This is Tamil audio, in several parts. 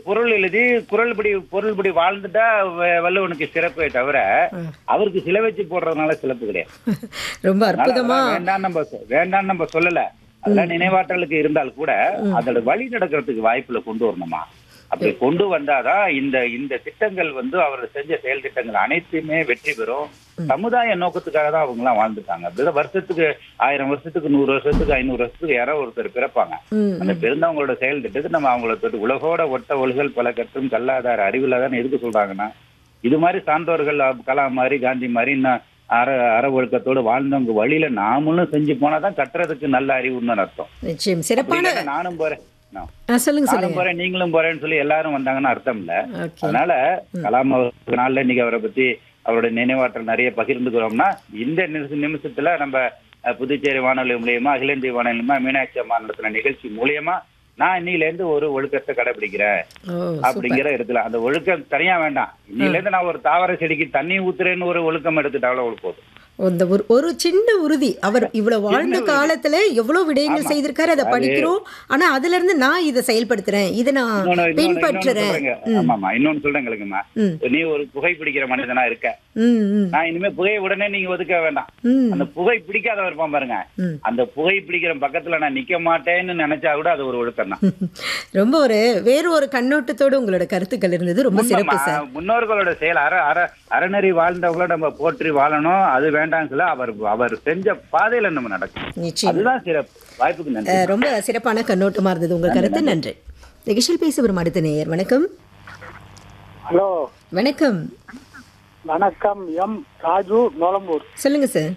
பொருள் எழுதி குரல்படி பொருள்படி வாழ்ந்துட்டா வ- வள்ளுவனுக்கு சிறப்பே தவிர அவருக்கு சிலை வச்சு போடுறதுனால சிறப்பு கிடையாது ரொம்ப அதனால அற்புதமா அதெல்லாம் வேண்டாம் நம்ம சொ- வேண்டாம்னு நம்ம சொல்லல அதெல்லாம் நினைவாற்றலுக்கு இருந்தால் கூட அதோட வழி நடக்கிறதுக்கு வாய்ப்புல கொண்டு வரணுமா அப்படி கொண்டு வந்தாதான் இந்த இந்த திட்டங்கள் வந்து அவர் செஞ்ச செயல் திட்டங்கள் அனைத்துமே வெற்றி பெறும் சமுதாய நோக்கத்துக்காக தான் அவங்க எல்லாம் வாழ்ந்துட்டாங்க அப்படிதான் வருஷத்துக்கு ஆயிரம் வருஷத்துக்கு நூறு வருஷத்துக்கு ஐநூறு வருஷத்துக்கு யாரோ ஒருத்தர் பிறப்பாங்க ம், அந்த பிறந்தவங்களோட செயல் திட்டத்தை நம்ம அவங்கள தொட்டு உலகோட ஒட்ட ஒழுகல் பல கற்றும் கல்லாதார அறிவில்லாதான்னு எதுக்கு சொல்றாங்கன்னா இது மாதிரி சான்றோர்கள் அப்~ கலாம் மாதிரி காந்தி மாதிரி இன்னும் அற அற ஒழுக்கத்தோடு வாழ்ந்தவங்க வழியில நாமளும் செஞ்சு போனாதான் கட்டுறதுக்கு நல்ல அறிவுன்னு அர்த்தம் நிச்சயம் அப்படி சிறப்பான இல்லைன்னா நானும் போறேன் நான் ஆ, சொல்லுங்க நானும் சொல்லுங்க போறேன் நீங்களும் போறேன்னு சொல்லி எல்லாரும் வந்தாங்கன்னா அர்த்தம் இல்ல ஓகே அதனால கலாம் அவருக்கு நாள்ல இன்னைக்கு அவரை பத்தி அவருடைய நினைவாற்றல் நிறைய பகிர்ந்துக்கிறோம்னா இந்த நிமிஷ- நிமிஷத்துல நம்ம அஹ், புதுச்சேரி வானொலி மூலியமா அகில இந்திய வானொலி மூலியமா மீனாட்சி அம்மா நடத்தின நிகழ்ச்சி மூலியமா நான் இன்னையில இருந்து ஒரு ஒழுக்கத்தை கடைபிடிக்கிறேன் ஓ சூப்பர் அப்படிங்கிற இடத்துல அந்த ஒழுக்கம் தனியா வேண்டாம் இன்னையில இருந்து நான் ஒரு தாவர செடிக்கு தண்ணி ஊத்துறேன்னு ஒரு ஒழுக்கம் எடுத்துட்டாலும் அவளுக்கு போதும் இந்த ஒரு ஒரு சின்ன உறுதி அவர் இவ்வளவு வாழ்ந்த காலத்துல எவ்வளவு விடயங்கள் செய்திருக்காரு அதை படிக்கிறோம் ஆனா அதுல இருந்து நான் இதை செயல்படுத்துறேன் இதை நான் இன்னொன்னு- இன்னொன்னு- இன்னொன்னு பின்பற்றுறேன் சொல்றேங்க. ஆமாமா இன்னொன்னு சொல்றேங்களுக்குமா ம். நீ ஒரு புகை பிடிக்கிற மனிதனா இருக்க ம் ம் நான் இனிமே புகையை உடனே நீங்க ஒதுக்க வேண்டாம் ம் அந்த புகை பிடிக்காதவர் இருப்பான் பாருங்க ம். அந்த புகை பிடிக்கிற பக்கத்துல நான் நிக்க மாட்டேன்னு நினைச்சா கூட அது ஒரு ஒழுக்கம் தான் ரொம்ப ஒரு வேறு ஒரு கண்ணோட்டத்தோடு உங்களோட கருத்துக்கள் இருந்தது ரொம்ப சிறப்பு சார் முன்னோர்களோட செயல் அற அற அறநெறி வாழ்ந்தவங்கள நம்ம போற்றி வாழணும் அது வேண்டாம்னு சொல்ல அவர் அவர் செஞ்ச பாதையில நம்ம நடக்கணும் நிச்சயம் அதுதான் சிறப்பு வாய்ப்புக்கு நன்றி அஹ், ரொம்ப சிறப்பான கண்ணோட்டமா இருந்தது உங்க கருத்து நன்றி நிகழ்ச்சியில் பேச வரும் அடுத்த நேயர் வணக்கம் ஹலோ வணக்கம் வணக்கம் எம் ராஜு நொலம்பூர் சொல்லுங்க சார்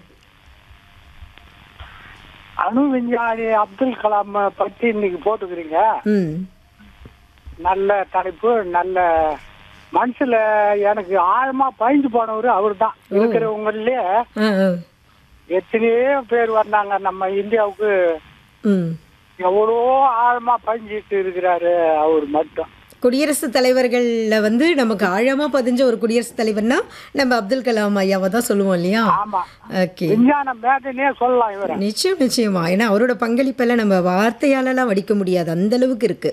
அணு விஞ்ஞானி அப்துல் கலாம் பத்தி இன்னைக்கு போட்டுக்கிறீங்க ம் நல்ல தலைப்பு நல்ல மனசுல எனக்கு ஆழமா பயந்து போனவர் அவர் தான் இருக்கிறவங்களே ஆ ஆ. எத்தனையோ பேர் வந்தாங்க நம்ம இந்தியாவுக்கு ம் எவ்வளோ ஆழமா பயஞ்சிட்டு இருக்கிறாரு அவர் மட்டும் குடியரசுத் தலைவர்கள்ல வந்து நமக்கு ஆழமா பதிஞ்ச ஒரு குடியரசுத் தலைவர்னா நம்ம அப்துல் கலாம் ஐயாவை தான் சொல்லுவோம் இல்லையா ஆமா ஓகே விஞ்ஞான மேதைனே சொல்லலாம் இவரை நிச்சயம் நிச்சயமா ஏன்னா அவரோட பங்களிப்பெல்லாம் நம்ம வார்த்தையாலலாம் வடிக்க முடியாது அந்த அளவுக்கு இருக்கு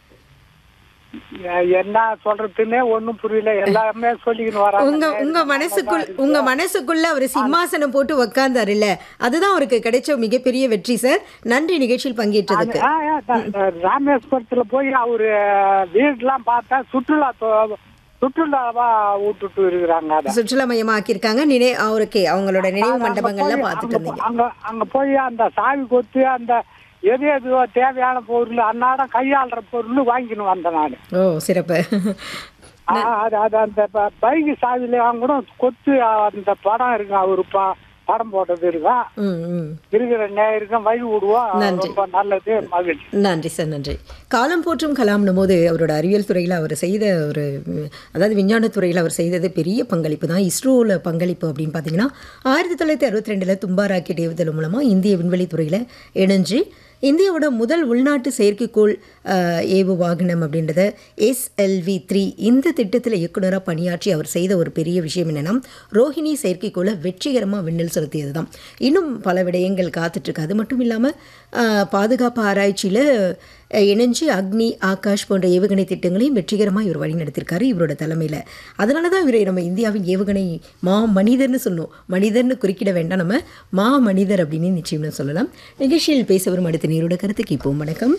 எ- என்ன சொல்றதுன்னே ஒண்ணும் புரியல எல்லாமே சொல்லிக்கின்னு வராங்க உங்க உங்க மனசுக்குள் உங்க மனசுக்குள்ள அவர் சிம்மாசனம் போட்டு உக்காந்தாரு இல்ல அதுதான் அவருக்கு கிடைச்ச மிகப்பெரிய வெற்றி சார் நன்றி நிகழ்ச்சியில் பங்கேற்றதுக்கு ஆ, ஆ, த- த- ராமேஸ்வரத்துல போய் அவரு வீடுலாம் பார்த்தா சுற்றுலா தொ- சுற்றுலாவா விட்டுட்டு இருக்கிறாங்க அத சுற்றுலா மையமா ஆக்கியிருக்காங்க நினை அவருக்கு அவங்களோட நினைவு மண்டபங்கள்லாம் பார்த்துட்டு அங்க இருந்தீங்க அங்க அங்க போய் அந்த சாவி கொத்து அந்த எது எதுவோ தேவையான பொருள் அன்னாடம் கையாளுற பொருள் வாங்கின்னு வந்தேன் நான் ஓ சிறப்பு அது அது அந்த பைக் சாவில அவங்க கூட கொத்து அந்த படம் இருக்கு அவரு ப- படம் போட்டது இருக்கும் ம் ம் இருக்கிற நேரம் வழி விடுவோம் நன்றி. ரொம்ப நல்லது மகிழ்ச்சி நன்றி சார் நன்றி காலம் போற்றும் கலாம்னும் போது அவரோட அறிவியல் துறையில் அவர் செய்த ஒரு ம், அதாவது விஞ்ஞானத் துறையில் அவர் செய்தது பெரிய பங்களிப்பு தான் இஸ்ரோவில் பங்களிப்பு அப்படின்னு பார்த்தீங்கன்னா ஆயிரத்தி தொள்ளாயிரத்தி அறுபத்தி ரெண்டில் தும்பா ராக்கெட் ஏவுதல் மூலமாக இந்திய விண்வெளி துறையில் இணைஞ்சு இந்தியாவோட முதல் உள்நாட்டு செயற்கைக்கோள் அஹ், ஏவு வாகனம் அப்படின்றத எஸ்எல்வி த்ரீ இந்த திட்டத்தில் இயக்குனராக பணியாற்றி அவர் செய்த ஒரு பெரிய விஷயம் என்னென்னா ரோஹிணி செயற்கைக்கோளை வெற்றிகரமாக விண்ணில் செலுத்தியது தான் இன்னும் பல விடயங்கள் காத்துட்ருக்கு அது மட்டும் இல்லாமல் பாதுகாப்பு ஆராய்ச்சியில் இணைஞ்சு அக்னி ஆகாஷ் போன்ற ஏவுகணை திட்டங்களையும் வெற்றிகரமாக இவர் வழி நடத்திருக்காரு இவரோட தலைமையில் அதனால தான் இவரை நம்ம இந்தியாவின் ஏவுகணை மா மனிதர்னு சொன்னோம் மனிதர்னு குறிக்கிட வேண்டாம் நம்ம மா மனிதர் அப்படின்னு நிச்சயம்னு சொல்லலாம் நிகழ்ச்சியில் பேச வரும் அடுத்த நீரோட கருத்துக்கு இப்போ வணக்கம்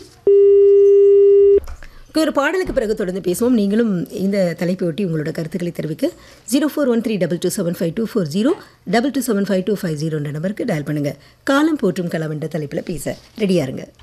ஒரு பாடலுக்கு பிறகு தொடர்ந்து பேசுவோம் நீங்களும் இந்த தலைப்பை ஒட்டி உங்களோட கருத்துக்களை தெரிவிக்க zero four one three double two seven five two four zero double two seven five two five ஜீரோன்ற நம்பருக்கு டயல் பண்ணுங்கள் காலம் போற்றும் களம் என்ற தலைப்பில் பேச ரெடியாக இருங்க